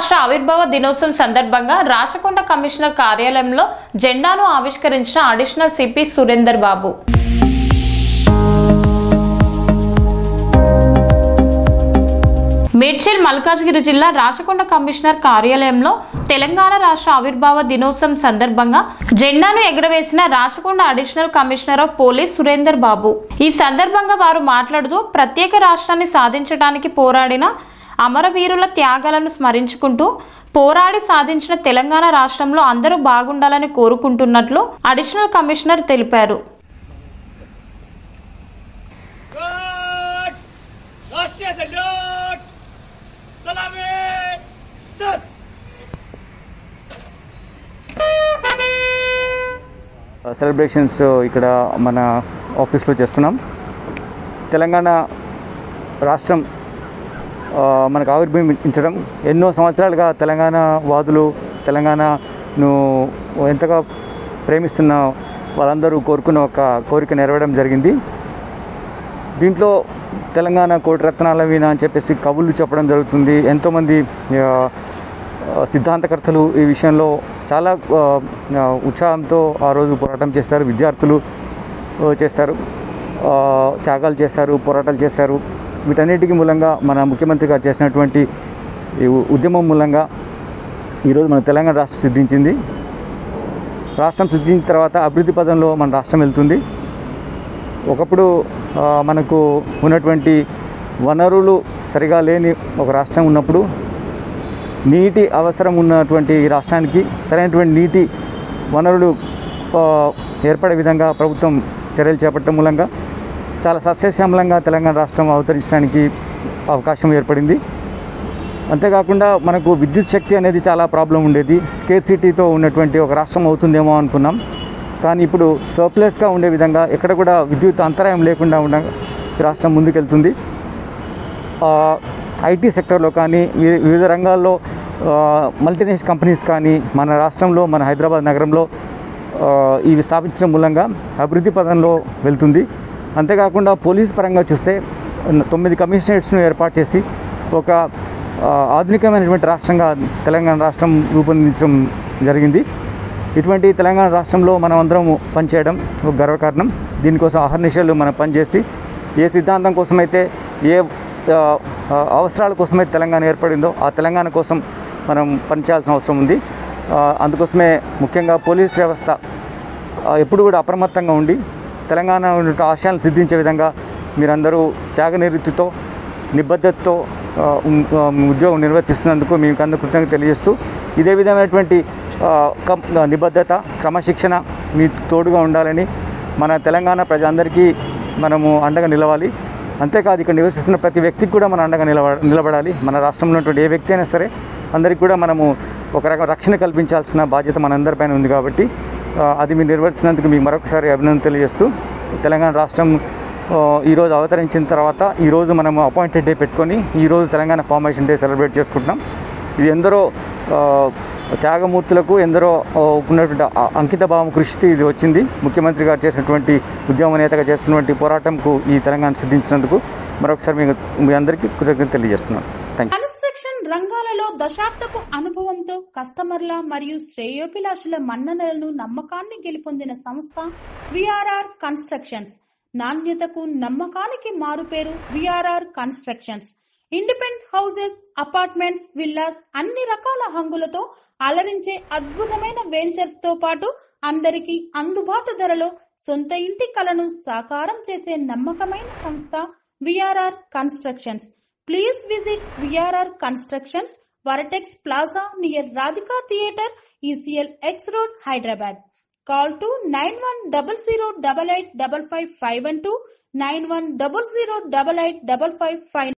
రాష్ట్ర ఆవిర్భావ దినోత్సవం సందర్భంగా రాచకొండ కమిషనర్ కార్యాలయంలో జెండాను ఆవిష్కరించిన అడిషనల్ సిపి సురేందర్ బాబు మేడ్చల్ మల్కాజ్గిరి జిల్లా రాచకొండ కమిషనర్ కార్యాలయంలో తెలంగాణ రాష్ట్ర ఆవిర్భావ దినోత్సవం సందర్భంగా జెండాను ఎగురవేసిన Rachakonda additional commissioner of police Surender Babu ఈ సందర్భంగా వారు మాట్లాడుతూ ప్రత్యేక రాష్ట్రాన్ని సాధించడానికి పోరాడిన అమరవీరుల త్యాగాలను స్మరించుకుంటూ పోరాడి సాధించిన తెలంగాణ రాష్ట్రంలో అందరూ బాగుండాలని కోరుకుంటున్నట్లు అడిషనల్ కమిషనర్ తెలిపారు Good! राष्ट्रीय सैल्यूट सलामी सस्त సెలబ్రేషన్స్ ఇక్కడ మన ఆఫీస్లో చేసుకున్నాం తెలంగాణ రాష్ట్రం ఆ, మనకు ఆవిర్భవించడం ఎన్నో సంవత్సరాలుగా తెలంగాణ వాదులు తెలంగాణను ఎంతగా ప్రేమిస్తున్న వాళ్ళందరూ కోరుకున్న ఒక కోరిక నెరవేరడం జరిగింది దీంట్లో తెలంగాణ కోటి రత్నాల వీణ అని చెప్పేసి కవులు చెప్పడం జరుగుతుంది ఎంతోమంది ఆ, ఆ, సిద్ధాంతకర్తలు ఈ విషయంలో చాలా ఆ, ఆ, ఉత్సాహంతో ఆ రోజు పోరాటం చేస్తారు విద్యార్థులు ఆ, చేస్తారు ఆ, త్యాగాలు చేస్తారు పోరాటాలు చేస్తారు వీటన్నిటికీ మూలంగా మన ముఖ్యమంత్రి గారు చేసినటువంటి ఈ ఉ- ఉద్యమం మూలంగా ఈరోజు మన తెలంగాణ రాష్ట్రం సిద్ధించింది రాష్ట్రం సిద్ధించిన తర్వాత అభివృద్ధి పదంలో మన రాష్ట్రం వెళ్తుంది ఒకప్పుడు ఆ, మనకు ఉన్నటువంటి వనరులు సరిగా లేని ఒక రాష్ట్రం ఉన్నప్పుడు నీటి అవసరం ఉన్నటువంటి ఈ రాష్ట్రానికి సరైనటువంటి నీటి వనరులు ఆ, ఏర్పడే విధంగా ప్రభుత్వం చర్యలు చేపట్టడం మూలంగా చాలా సస్యశ్యామలంగా తెలంగాణ రాష్ట్రం అవతరించడానికి అవకాశం ఏర్పడింది అంతేకాకుండా మనకు విద్యుత్ శక్తి అనేది చాలా ప్రాబ్లం ఉండేది స్కేర్ సిటీతో ఉన్నటువంటి ఒక రాష్ట్రం అవుతుందేమో అనుకున్నాం కానీ ఇప్పుడు సర్ప్లస్గా ఉండే విధంగా ఎక్కడ కూడా విద్యుత్ అంతరాయం లేకుండా ఉండ ఈ రాష్ట్రం ముందుకెళ్తుంది ఐటీ సెక్టర్లో కానీ వి- వివిధ రంగాల్లో మల్టీనేషనల్ కంపెనీస్ కానీ మన రాష్ట్రంలో మన హైదరాబాద్ నగరంలో ఆ, ఇవి స్థాపించడం మూలంగా అభివృద్ధి పదంలో వెళ్తుంది అంతేకాకుండా పోలీస్ పరంగా చూస్తే న- తొమ్మిది కమిషనరేట్స్ను ఏర్పాటు చేసి ఒక ఆ, ఆధునికమైనటువంటి రాష్ట్రంగా తెలంగాణ రాష్ట్రం రూపొందించడం జరిగింది ఇటువంటి తెలంగాణ రాష్ట్రంలో మనం అందరం పనిచేయడం ఒక గర్వకారణం దీనికోసం అహర్నిశలు మనం పనిచేసి ఏ సిద్ధాంతం కోసమైతే ఏ ఆ, ఆ, అవసరాల కోసమైతే తెలంగాణ ఏర్పడిందో ఆ తెలంగాణ కోసం మనం పనిచేయాల్సిన అవసరం ఉంది ఆ, అందుకోసమే ముఖ్యంగా పోలీస్ వ్యవస్థ ఆ, ఎప్పుడు కూడా అప్రమత్తంగా ఉండి తెలంగాణ ఉన్న ఆశయాలను సిద్ధించే విధంగా మీరందరూ త్యాగ నివృత్తితో నిబద్ధతతో ఆ, ఉమ్, ఆ, ఉద్యోగం నిర్వర్తిస్తున్నందుకు మీకు అందరూ కృతజ్ఞత తెలియజేస్తూ ఇదే విధమైనటువంటి ఆ, కం- ఆ, నిబద్ధత క్రమశిక్షణ మీ తోడుగా ఉండాలని మన తెలంగాణ ప్రజలందరికీ మనము అండగా నిలవాలి అంతేకాదు ఇక్కడ నివసిస్తున్న ప్రతి వ్యక్తికి కూడా మనం అండగా నిలబ నిలబడాలి మన రాష్ట్రంలో ఉన్నటువంటి ఏ వ్యక్తి అయినా సరే అందరికీ కూడా మనము ఒక రకం రక్షణ కల్పించాల్సిన బాధ్యత మనందరిపైన ఉంది కాబట్టి ఆ, అది మీరు నిర్వర్తించినందుకు మీకు మరొకసారి అభినందన తెలియజేస్తూ తెలంగాణ రాష్ట్రం ఆ, ఈరోజు అవతరించిన తర్వాత ఈరోజు మనం అపాయింటెడ్ డే పెట్టుకొని ఈరోజు తెలంగాణ ఫార్మేషన్ డే సెలబ్రేట్ చేసుకుంటున్నాం ఇది ఎందరో ఆ, త్యాగమూర్తులకు ఎందరో ఆ, ఉన్నటువంటి ఆ- అంకిత భావం కృషికి ఇది వచ్చింది ముఖ్యమంత్రి గారు చేసినటువంటి ఉద్యమ నేతగా చేసినటువంటి పోరాటంకు ఈ తెలంగాణ సిద్ధించినందుకు మరొకసారి మీకు మీ అందరికీ కృతజ్ఞత తెలియజేస్తున్నాను థ్యాంక్ యూ కన్స్ట్రక్షన్ రంగాలలో దశాబ్దపు అనుభవంతో కస్టమర్ల మరియు శ్రేయోభిలాషుల మన్ననలను నమ్మకాన్ని గెలుపొందిన సంస్థ విఆర్ఆర్ కన్స్ట్రక్షన్స్ నాణ్యతకు నమ్మకానికి మారుపేరు VRR constructions independent houses apartments villas అన్ని రకాల హంగులతో అలరించే అద్భుతమైన వెంచర్స్ తో పాటు అందరికీ అందుబాటు ధరలో సొంత ఇంటి కలను సాకారం చేసే నమ్మకమైన సంస్థ VRR constructions Please visit VRR Constructions, Varatex Plaza near Radhika Theatre, ECL X Road, Hyderabad. Call to 9100885551 91008855